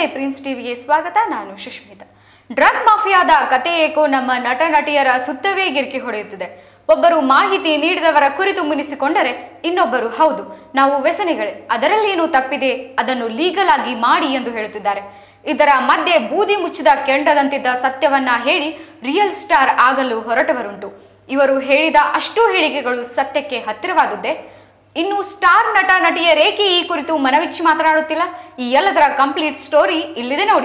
ನಮಸ್ತೆ ಪ್ರಿನ್ಸ್ ಟಿವಿಗೆ ಸ್ವಾಗತ ನಾನು ಸುಷ್ಮಿತಾ ಡ್ರಗ್ ಮಾಫಿಯಾದ ಕತೆ ಏಕೋ ನಮ್ಮ ನಟ ನಟಿಯರ ಸುತ್ತವೇ ಗಿರ್ಕಿ ಹೊಡೆಯುತ್ತಿದೆ ಒಬ್ಬರು ಮಾಹಿತಿ ನೀಡಿದವರ ಕುರಿತು ಮುನಿಸಿಕೊಂಡರೆ ಇನ್ನೊಬ್ಬರು ಹೌದು ನಾವು ವ್ಯಸನಿಗಳೇ ಅದರಲ್ಲೇನು ತಪ್ಪಿದೆ ಅದನ್ನು ಲೀಗಲ್ ಆಗಿ ಮಾಡಿ ಎಂದು ಹೇಳುತ್ತಿದ್ದಾರೆ ಇದರ ಮಧ್ಯೆ ಬೂದಿ ಮುಚ್ಚಿದ ಕೆಂಡದಂತಿದ್ದ ಸತ್ಯವನ್ನ ಹೇಳಿ ರಿಯಲ್ ಸ್ಟಾರ್ ಆಗಲು ಹೊರಟವರುಂಟು ಇವರು ಹೇಳಿದ ಅಷ್ಟು ಹೇಳಿಕೆಗಳು ಸತ್ಯಕ್ಕೆ ಹತ್ತಿರವಾದುದೇ ಇನ್ನು ಸ್ಟಾರ್ ನಟ ನಟಿಯರೇಕೆ ಈ ಕುರಿತು ಮನವಿಚ್ಚಿ ಮಾತನಾಡುತ್ತಿಲ್ಲ ಈ ಎಲ್ಲದರ ಕಂಪ್ಲೀಟ್ ಸ್ಟೋರಿ ಇಲ್ಲಿದೆ ನೋಡಿ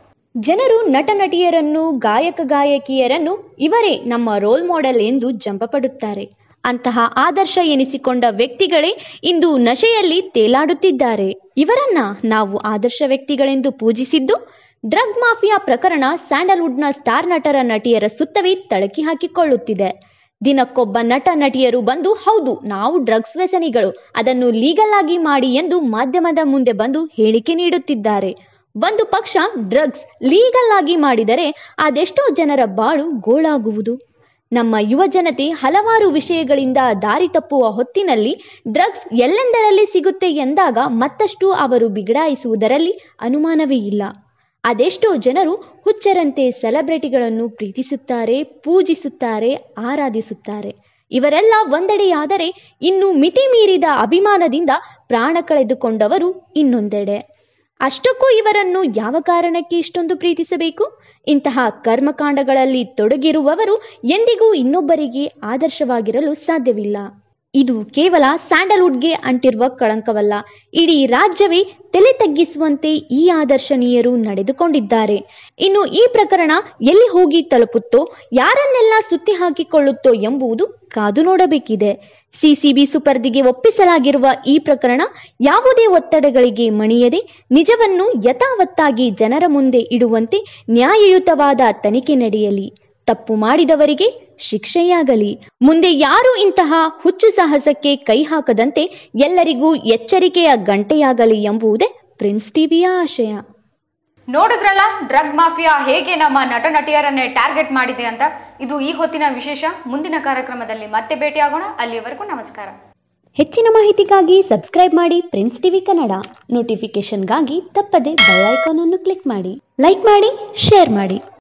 ಜನರು ನಟ ನಟಿಯರನ್ನು ಗಾಯಕ ಗಾಯಕಿಯರನ್ನು ಇವರೇ ನಮ್ಮ ರೋಲ್ ಮಾಡೆಲ್ ಎಂದು ಜಂಪಪಡುತ್ತಾರೆ ಅಂತಹ ಆದರ್ಶ ಎನಿಸಿಕೊಂಡ ವ್ಯಕ್ತಿಗಳೇ ಇಂದು ನಶೆಯಲ್ಲಿ ತೇಲಾಡುತ್ತಿದ್ದಾರೆ ಇವರನ್ನ ನಾವು ಆದರ್ಶ ವ್ಯಕ್ತಿಗಳೆಂದು ಪೂಜಿಸಿದ್ದು ಡ್ರಗ್ ಮಾಫಿಯಾ ಪ್ರಕರಣ ಸ್ಯಾಂಡಲ್ವುಡ್ನ ಸ್ಟಾರ್ ನಟರ ನಟಿಯರ ಸುತ್ತವೇ ತಳಕಿ ಹಾಕಿಕೊಳ್ಳುತ್ತಿದೆ ದಿನಕ್ಕೊಬ್ಬ ನಟ ನಟಿಯರು ಬಂದು ಹೌದು ನಾವು ಡ್ರಗ್ಸ್ ವ್ಯಸನಿಗಳು ಅದನ್ನು ಲೀಗಲ್ ಆಗಿ ಮಾಡಿ ಎಂದು ಮಾಧ್ಯಮದ ಮುಂದೆ ಬಂದು ಹೇಳಿಕೆ ನೀಡುತ್ತಿದ್ದಾರೆ ಒಂದು ಪಕ್ಷ ಡ್ರಗ್ಸ್ ಲೀಗಲ್ ಆಗಿ ಮಾಡಿದರೆ ಅದೆಷ್ಟೋ ಜನರ ಬಾಳು ಗೋಳಾಗುವುದು ನಮ್ಮ ಯುವ ಜನತೆ ಹಲವಾರು ವಿಷಯಗಳಿಂದ ದಾರಿ ತಪ್ಪುವ ಹೊತ್ತಿನಲ್ಲಿ ಡ್ರಗ್ಸ್ ಎಲ್ಲೆಂದರಲ್ಲಿ ಸಿಗುತ್ತೆ ಎಂದಾಗ ಮತ್ತಷ್ಟು ಅವರು ಬಿಗಡಾಯಿಸುವುದರಲ್ಲಿ ಅನುಮಾನವೇ ಇಲ್ಲ ಅದೆಷ್ಟೋ ಜನರು ಹುಚ್ಚರಂತೆ ಸೆಲೆಬ್ರಿಟಿಗಳನ್ನು ಪ್ರೀತಿಸುತ್ತಾರೆ ಪೂಜಿಸುತ್ತಾರೆ ಆರಾಧಿಸುತ್ತಾರೆ ಇವರೆಲ್ಲ ಒಂದೆಡೆಯಾದರೆ ಇನ್ನು ಮಿತಿ ಮೀರಿದ ಅಭಿಮಾನದಿಂದ ಪ್ರಾಣ ಕಳೆದುಕೊಂಡವರು ಇನ್ನೊಂದೆಡೆ ಅಷ್ಟಕ್ಕೂ ಇವರನ್ನು ಯಾವ ಕಾರಣಕ್ಕೆ ಇಷ್ಟೊಂದು ಪ್ರೀತಿಸಬೇಕು ಇಂತಹ ಕರ್ಮಕಾಂಡಗಳಲ್ಲಿ ತೊಡಗಿರುವವರು ಎಂದಿಗೂ ಇನ್ನೊಬ್ಬರಿಗೆ ಆದರ್ಶವಾಗಿರಲು ಸಾಧ್ಯವಿಲ್ಲ ಇದು ಕೇವಲ ಸ್ಯಾಂಡಲ್ವುಡ್ಗೆ ಅಂಟಿರುವ ಕಳಂಕವಲ್ಲ ಇಡೀ ರಾಜ್ಯವೇ ತಲೆ ತಗ್ಗಿಸುವಂತೆ ಈ ಆದರ್ಶನೀಯರು ನಡೆದುಕೊಂಡಿದ್ದಾರೆ ಇನ್ನು ಈ ಪ್ರಕರಣ ಎಲ್ಲಿ ಹೋಗಿ ತಲುಪುತ್ತೋ ಯಾರನ್ನೆಲ್ಲ ಸುತ್ತಿ ಹಾಕಿಕೊಳ್ಳುತ್ತೋ ಎಂಬುದು ಕಾದು ನೋಡಬೇಕಿದೆ ಸಿಸಿಬಿ ಸುಪರ್ದಿಗೆ ಒಪ್ಪಿಸಲಾಗಿರುವ ಈ ಪ್ರಕರಣ ಯಾವುದೇ ಒತ್ತಡಗಳಿಗೆ ಮಣಿಯದೆ ನಿಜವನ್ನು ಯಥಾವತ್ತಾಗಿ ಜನರ ಮುಂದೆ ಇಡುವಂತೆ ನ್ಯಾಯಯುತವಾದ ತನಿಖೆ ನಡೆಯಲಿ ತಪ್ಪು ಮಾಡಿದವರಿಗೆ ಶಿಕ್ಷೆಯಾಗಲಿ ಮುಂದೆ ಯಾರು ಇಂತಹ ಹುಚ್ಚು ಸಾಹಸಕ್ಕೆ ಕೈ ಹಾಕದಂತೆ ಎಲ್ಲರಿಗೂ ಎಚ್ಚರಿಕೆಯ ಗಂಟೆಯಾಗಲಿ ಎಂಬುದೇ ಪ್ರಿನ್ಸ್ ಟಿವಿಯ ಆಶಯ ನೋಡಿದ್ರಲ್ಲ ಡ್ರಗ್ ಮಾಫಿಯಾ ಹೇಗೆ ನಮ್ಮ ನಟ ನಟಿಯರನ್ನೇ ಟಾರ್ಗೆಟ್ ಮಾಡಿದೆ ಅಂತ ಇದು ಈ ಹೊತ್ತಿನ ವಿಶೇಷ ಮುಂದಿನ ಕಾರ್ಯಕ್ರಮದಲ್ಲಿ ಮತ್ತೆ ಭೇಟಿಯಾಗೋಣ ಅಲ್ಲಿಯವರೆಗೂ ನಮಸ್ಕಾರ ಹೆಚ್ಚಿನ ಮಾಹಿತಿಗಾಗಿ ಸಬ್ಸ್ಕ್ರೈಬ್ ಮಾಡಿ ಪ್ರಿನ್ಸ್ ಟಿವಿ ಕನ್ನಡ ನೋಟಿಫಿಕೇಶನ್ಗಾಗಿ ತಪ್ಪದೆ ಬೆಲ್ ಐಕಾನ್ ಅನ್ನು ಕ್ಲಿಕ್ ಮಾಡಿ ಲೈಕ್ ಮಾಡಿ ಶೇರ್ ಮಾಡಿ